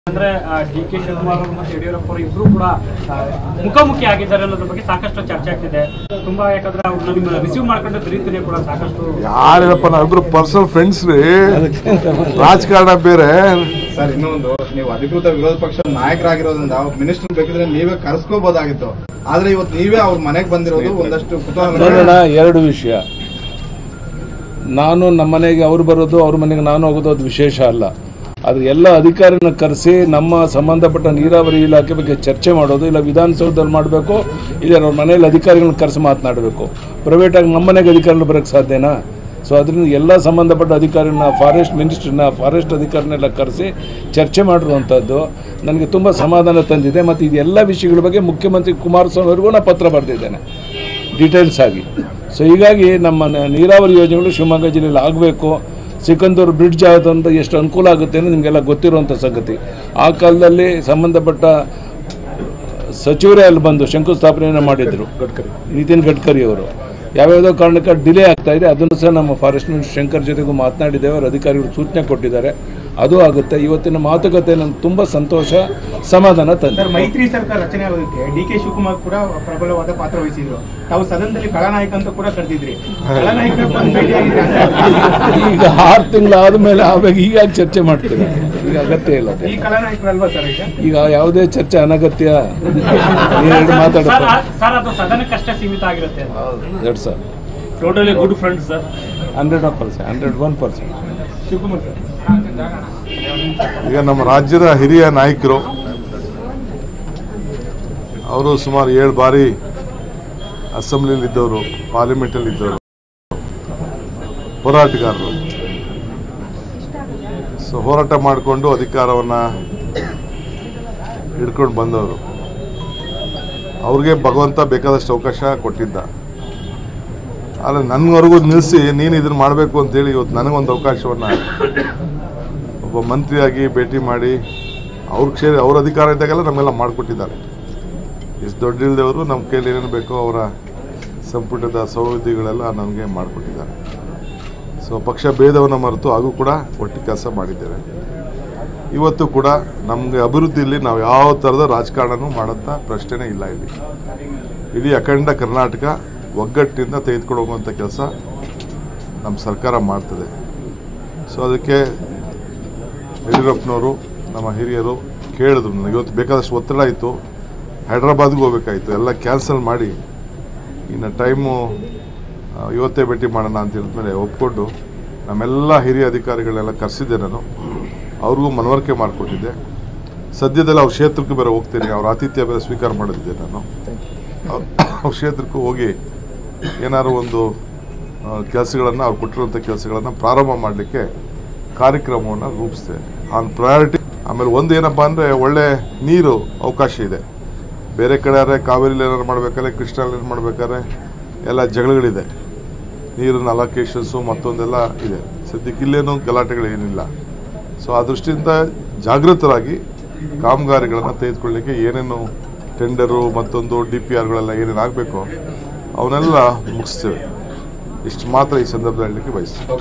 ಅಂದ್ರೆ D K Shivakumar ಅವರು ಮತ್ತು ಯಡಿಯೂರಪ್ಪ ಅವರು ಇಬ್ರು ಕೂಡ ಆ, ಮುಖಾಮುಖಿ ಆಗಿದ್ದಾರೆ ಅನ್ನೋದ್ರ ಬಗ್ಗೆ ಸಾಕಷ್ಟು ಚರ್ಚೆ ಆಗ್ತಿದೆ ತುಂಬಾ ಯಾಕಂದ್ರೆ ಅವ್ರನ್ನ ನಿಮ್ಮ ರಿಸೀವ್ ಮಾಡ್ಕೊಂಡ ರೀತಿನೇ ಕೂಡ ಸಾಕಷ್ಟು ಯಾರಿಲ್ಲಪ್ಪ ನಾವಿಬ್ರು ಪರ್ಸನಲ್ ಫ್ರೆಂಡ್ಸ್ ರೀ ರಾಜಕಾರಣ ಬೇರೆ ಸರ್ ಇನ್ನೊಂದು ನೀವು ಅಧಿಕೃತ ವಿರೋಧ ಪಕ್ಷದ ನಾಯಕರಾಗಿರೋದ್ರಿಂದ ಮಿನಿಸ್ಟರ್ ಬೇಕಿದ್ರೆ ನೀವೇ ಕರೆಸ್ಕೋಬಹುದಾಗಿತ್ತು ಆದ್ರೆ ಇವತ್ತು ನೀವೇ ಅವ್ರ ಮನೆಗೆ ಬಂದಿರೋದು ಒಂದಷ್ಟು ಕುತೂಹಲ ನೋಡೋಣ ಎರಡು ವಿಷಯ ನಾನು ನಮ್ಮ ಮನೆಗೆ ಅವ್ರು ಬರೋದು ಅವ್ರ ಮನೆಗೆ ನಾನು ಹೋಗೋದು ಅದು ವಿಶೇಷ ಅಲ್ಲ ಆದರೆ ಎಲ್ಲ ಅಧಿಕಾರಿನ ಕರೆಸಿ ನಮ್ಮ ಸಂಬಂಧಪಟ್ಟ ನೀರಾವರಿ ಇಲಾಖೆ ಬಗ್ಗೆ ಚರ್ಚೆ ಮಾಡೋದು ಇಲ್ಲ ವಿಧಾನಸೌಧದಲ್ಲಿ ಮಾಡಬೇಕು ಇಲ್ಲ ಅವ್ರ ಮನೇಲಿ ಅಧಿಕಾರಿಗಳನ್ನ ಕರೆಸಿ ಮಾತನಾಡಬೇಕು ಪ್ರೈವೇಟಾಗಿ ನಮ್ಮ ಮನೆಗೆ ಅಧಿಕಾರಿಗಳು ಬರೋಕ್ಕೆ ಸಾಧ್ಯನಾ ಸೊ ಅದರಿಂದ ಎಲ್ಲ ಸಂಬಂಧಪಟ್ಟ ಅಧಿಕಾರಿನ ಫಾರೆಸ್ಟ್ ಮಿನಿಸ್ಟ್ರನ್ನ ಫಾರೆಸ್ಟ್ ಅಧಿಕಾರಿನೆಲ್ಲ ಕರೆಸಿ ಚರ್ಚೆ ಮಾಡಿರುವಂಥದ್ದು ನನಗೆ ತುಂಬ ಸಮಾಧಾನ ತಂದಿದೆ ಮತ್ತು ಇದೆಲ್ಲ ವಿಷಯಗಳ ಬಗ್ಗೆ ಮುಖ್ಯಮಂತ್ರಿ ಕುಮಾರಸ್ವಾಮಿ ಅವರಿಗೂ ನಾನು ಪತ್ರ ಬರೆದಿದ್ದೇನೆ ಡೀಟೇಲ್ಸ್ ಆಗಿ ಸೊ ಹೀಗಾಗಿ ನಮ್ಮ ನ- ನೀರಾವರಿ ಯೋಜನೆಗಳು ಶಿವಮೊಗ್ಗ ಜಿಲ್ಲೆಯಲ್ಲಿ ಆಗಬೇಕು ಸಿಕಂದೂರು ಬ್ರಿಡ್ಜ್ ಆಗೋದ್ರಿಂದ ಎಷ್ಟು ಅನುಕೂಲ ಆಗುತ್ತೆ ಅನ್ನೋದು ನಿಮಗೆಲ್ಲ ಗೊತ್ತಿರುವಂಥ ಸಂಗತಿ ಆ ಕಾಲದಲ್ಲಿ ಸಂಬಂಧಪಟ್ಟ ಸಚಿವರೇ ಅಲ್ಲಿ ಬಂದು ಶಂಕುಸ್ಥಾಪನೆಯನ್ನು ಮಾಡಿದರು ನಿತಿನ್ ಗಡ್ಕರಿ ಅವರು ಯಾವ್ಯಾವುದೋ ಕಾರಣಕ್ಕೆ ಡಿಲೇ ಆಗ್ತಾ ಇದೆ ಅದನ್ನು ಸಹ ನಮ್ಮ ಫಾರೆಸ್ಟ್ ಮಿನಿಸ್ಟರ್ ಶಂಕರ್ ಜೊತೆಗೂ ಮಾತನಾಡಿದ್ದೇವೆ ಅವ್ರ ಅಧಿಕಾರಿಗಳು ಸೂಚನೆ ಕೊಟ್ಟಿದ್ದಾರೆ ಅದು ಆಗುತ್ತೆ ಇವತ್ತಿನ ಮಾತುಕತೆ ನನಗೆ ತುಂಬ ಸಂತೋಷ ಸಮಾಧಾನ ತಂದೆ ಸರ್ ಮೈತ್ರಿ ಸರ್ಕಾರ ರಚನೆ ಆಗೋದಕ್ಕೆ ಡಿ ಕೆ ಶಿವಕುಮಾರ್ ಕೂಡ ಪ್ರಬಲವಾದ ಪಾತ್ರ ವಹಿಸಿದ್ರು ತಾವು ಸದನದಲ್ಲಿ ಖಳನಾಯಕ ಅಂತ ಕೂಡ ಕರೆದಿದ್ರಿ ಖಳನಾಯಕ ಬಂದು ಭೇಟಿಯಾಗಿದ್ರೆ ಅಂತ ಈಗ ಆರು ತಿಂಗಳು ಆದಮೇಲೆ ಆವಾಗ ಹೀಗಾಗಿ ಚರ್ಚೆ ಮಾಡ್ತೀವಿ ಈಗ ಅಗತ್ಯ ಇಲ್ಲ ಈ ಖಳನಾಯಕರಲ್ವಾ ಸರ್ ಈಗ ಈಗ ಯಾವುದೇ ಚರ್ಚೆ ಅನಗತ್ಯ ನೀನು ಎರಡು ಸರ್ ಮಾತಾಡಪ್ಪ ಆ- ಸರ್ ಅದು ಸದನಕ್ಕಷ್ಟೇ ಸೀಮಿತ ಆಗಿರುತ್ತೆ ಎರಡು sir totally good friends sir hundred percent hundred one percent Shivakumar sir ಈಗ ನಮ್ಮ ರಾಜ್ಯದ ಹಿರಿಯ ನಾಯಕರು ಅವರು ಸುಮಾರು ಏಳು ಬಾರಿ ಅಸೆಂಬ್ಲಿಲಿ ಇದ್ದವರು ಪಾರ್ಲಿಮೆಂಟಲ್ಲಿ ಇದ್ದವರು ಹೋರಾಟಗಾರರು ಸೊ ಹೋರಾಟ ಮಾಡಿಕೊಂಡು ಅಧಿಕಾರವನ್ನು ಹಿಡ್ಕೊಂಡು ಬಂದವರು ಅವ್ರಿಗೆ ಭಗವಂತ ಬೇಕಾದಷ್ಟು ಅವಕಾಶ ಕೊಟ್ಟಿದ್ದ ಆದರೆ ನನ್ವರೆಗೂ ನಿಲ್ಲಿಸಿ ನೀನು ಇದನ್ನು ಮಾಡಬೇಕು ಅಂತೇಳಿ ಇವತ್ತು ನನಗೊಂದು ಅವಕಾಶವನ್ನು ಒಬ್ಬ ಮಂತ್ರಿಯಾಗಿ ಭೇಟಿ ಮಾಡಿ ಅವ್ರ ಕ್ಷೇತ್ರ ಅವ್ರ ಅಧಿಕಾರ ಇದ್ದಾಗೆಲ್ಲ ನಮ್ಮೆಲ್ಲ ಮಾಡಿಕೊಟ್ಟಿದ್ದಾರೆ ಇಷ್ಟು ದೊಡ್ಡ ಇಲ್ದವರು ನಮ್ಮ ಕೈಲಿ ಏನೇನು ಬೇಕೋ ಅವರ ಸಂಪುಟದ ಸೌಲಭ್ಯಗಳೆಲ್ಲ ನನಗೆ ಮಾಡಿಕೊಟ್ಟಿದ್ದಾರೆ ಸೊ ಪಕ್ಷ ಭೇದವನ್ನು ಮರೆತು ಹಾಗೂ ಕೂಡ ಒಟ್ಟಿಗೆ ಕೆಲಸ ಮಾಡಿದ್ದೇವೆ ಇವತ್ತು ಕೂಡ ನಮಗೆ ಅಭಿವೃದ್ಧಿಯಲ್ಲಿ ನಾವು ಯಾವ ಥರದ ರಾಜಕಾರಣನೂ ಮಾಡೋಂಥ ಪ್ರಶ್ನೆನೇ ಇಲ್ಲ ಇಲ್ಲಿ ಇಡೀ ಅಖಂಡ ಕರ್ನಾಟಕ ಒಗ್ಗಟ್ಟಿನಿಂದ ತೆಗೆದುಕೊಂಡು ಹೋಗುವಂಥ ಕೆಲಸ ನಮ್ಮ ಸರ್ಕಾರ ಮಾಡ್ತದೆ ಸೊ ಅದಕ್ಕೆ ಯಡಿಯೂರಪ್ಪನವರು ನಮ್ಮ ಹಿರಿಯರು ಕೇಳಿದ್ರು ನನಗೆ ಇವತ್ತು ಬೇಕಾದಷ್ಟು ಒತ್ತಡ ಇತ್ತು ಹೈದ್ರಾಬಾದ್ಗೆ ಹೋಗ್ಬೇಕಾಯಿತು ಎಲ್ಲ ಕ್ಯಾನ್ಸಲ್ ಮಾಡಿ ಇನ್ನು ಟೈಮು ಆ, ಇವತ್ತೇ ಭೇಟಿ ಮಾಡೋಣ ಅಂತ ಹೇಳಿದ್ಮೇಲೆ ಒಪ್ಕೊಂಡು ನಮ್ಮೆಲ್ಲ ಹಿರಿಯ ಅಧಿಕಾರಿಗಳನ್ನೆಲ್ಲ ಕರೆಸಿದ್ದೆ ನಾನು ಅವ್ರಿಗೂ ಮನವರಿಕೆ ಮಾಡಿಕೊಟ್ಟಿದ್ದೆ ಸದ್ಯದಲ್ಲಿ ಅವ್ರ ಕ್ಷೇತ್ರಕ್ಕೆ ಬೇರೆ ಹೋಗ್ತೀನಿ ಅವ್ರ ಆತಿಥ್ಯ ಬೇರೆ ಸ್ವೀಕಾರ ಮಾಡೋದಿದೆ ನಾನು ಅವ್ರ ಅವ್ರ ಕ್ಷೇತ್ರಕ್ಕೂ ಹೋಗಿ ಏನಾದ್ರು ಒಂದು ಕೆಲಸಗಳನ್ನು ಅವ್ರು ಕೊಟ್ಟಿರುವಂಥ ಕೆಲಸಗಳನ್ನು ಪ್ರಾರಂಭ ಮಾಡಲಿಕ್ಕೆ ಕಾರ್ಯಕ್ರಮವನ್ನು ರೂಪಿಸ್ತೇವೆ ಆನ್ ಪ್ರಯಾರಿಟಿ ಆಮೇಲೆ ಒಂದು ಏನಪ್ಪ ಅಂದರೆ ಒಳ್ಳೆ ನೀರು ಅವಕಾಶ ಇದೆ ಬೇರೆ ಕಡೆ ಆದರೆ ಕಾವೇರಿಲಿ ಏನಾರು ಮಾಡ್ಬೇಕಾದ್ರೆ ಕೃಷ್ಣಲ್ಲಿ ಏನಾರು ಮಾಡ್ಬೇಕಾದ್ರೆ ಎಲ್ಲ ಜಗಳಗಳಿದೆ ನೀರಿನ ಅಲೋಕೇಶನ್ಸು ಮತ್ತೊಂದೆಲ್ಲ ಇದೆ ಸದ್ಯಕ್ಕೆ ಇಲ್ಲೇನು ಗಲಾಟೆಗಳೇನಿಲ್ಲ ಸೊ ಆ ದೃಷ್ಟಿಯಿಂದ ಜಾಗೃತರಾಗಿ ಕಾಮಗಾರಿಗಳನ್ನು ತೆಗೆದುಕೊಳ್ಳಿಕ್ಕೆ ಏನೇನು ಟೆಂಡರು ಮತ್ತೊಂದು ಡಿ ಪಿ ಆರ್ಗಳೆಲ್ಲ ಏನೇನು ಆಗಬೇಕೋ ಅವನ್ನೆಲ್ಲ ಮುಗಿಸ್ತೇವೆ ಇಷ್ಟು ಮಾತ್ರ ಈ ಸಂದರ್ಭದಲ್ಲಿ ಹೇಳಲಿಕ್ಕೆ ಬಯಸ್ತೀನಿ